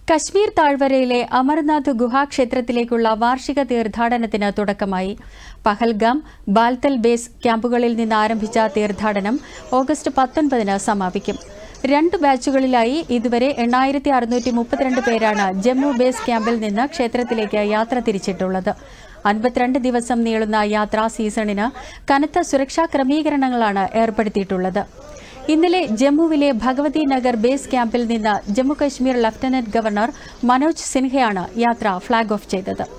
കശ്മീർ താഴ്വരയിലെ അമർനാഥ് ഗുഹാക്ഷേത്രത്തിലേക്കുള്ള വാർഷിക തീർത്ഥാടനത്തിന് തുടക്കമായി പഹൽഗാം ബാൽത്തൽ ബേസ് ക്യാമ്പുകളിൽ നിന്ന് ആരംഭിച്ച തീർത്ഥാടനം ഓഗസ്റ്റ് പത്തൊൻപതിന് സമാപിക്കും രണ്ട് ബാച്ചുകളിലായി ഇതുവരെ എണ്ണായിരത്തി അറുന്നൂറ്റി മുപ്പത്തിരണ്ട് പേരാണ് ജമ്മു ബേസ് ക്യാമ്പിൽ നിന്ന് ക്ഷേത്രത്തിലേക്ക് യാത്ര തിരിച്ചിട്ടുള്ളത് അൻപത്തിരണ്ട് ദിവസം നീളുന്ന യാത്രാ സീസണിന് കനത്ത സുരക്ഷാ ക്രമീകരണങ്ങളാണ് ഏർപ്പെടുത്തിയിട്ടുള്ളത് ഇന്നലെ ജമ്മുവിലെ ഭഗവതി നഗർ ബേസ് ക്യാമ്പിൽ നിന്ന് ജമ്മുകശ്മീർ ലഫ്റ്റനന്റ് ഗവർണർ മനോജ് സിൻഹയാണ് യാത്ര ഫ്ളാഗ് ഓഫ് ചെയ്തത്